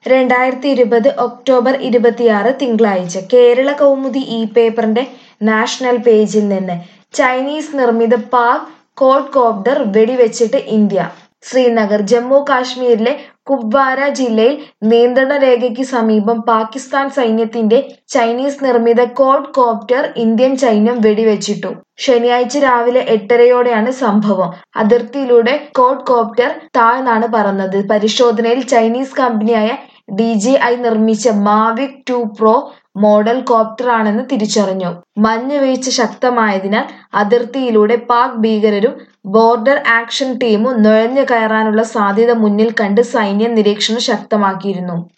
രണ്ടായിരത്തി ഇരുപത് ഒക്ടോബർ ഇരുപത്തിയാറ് തിങ്കളാഴ്ച കേരള കൗമുദി ഇ പേപ്പറിന്റെ നാഷണൽ പേജിൽ നിന്ന് ചൈനീസ് നിർമ്മിത പാക് കോഡ് കോപ്റ്റർ വെടിവെച്ചിട്ട് ഇന്ത്യ ശ്രീനഗർ ജമ്മു കാശ്മീരിലെ കുപ്വാര ജില്ലയിൽ നിയന്ത്രണ രേഖയ്ക്ക് സമീപം പാകിസ്ഥാൻ സൈന്യത്തിന്റെ ചൈനീസ് നിർമ്മിത കോഡ് കോപ്റ്റർ ഇന്ത്യൻ സൈന്യം വെടിവെച്ചിട്ടു ശനിയാഴ്ച രാവിലെ എട്ടരയോടെയാണ് സംഭവം അതിർത്തിയിലൂടെ കോഡ് കോപ്റ്റർ താഴ്ന്നാണ് പറന്നത് പരിശോധനയിൽ ചൈനീസ് കമ്പനിയായ ഡി ജി ഐ നിർമ്മിച്ച മാവിക് ടു പ്രോ മോഡൽ കോപ്റ്ററാണെന്ന് തിരിച്ചറിഞ്ഞു മഞ്ഞ് വീഴ്ച ശക്തമായതിനാൽ അതിർത്തിയിലൂടെ പാക് ഭീകരരും ബോർഡർ ആക്ഷൻ ടീമും നുഴഞ്ഞു കയറാനുള്ള സാധ്യത മുന്നിൽ കണ്ട് സൈന്യം നിരീക്ഷണം ശക്തമാക്കിയിരുന്നു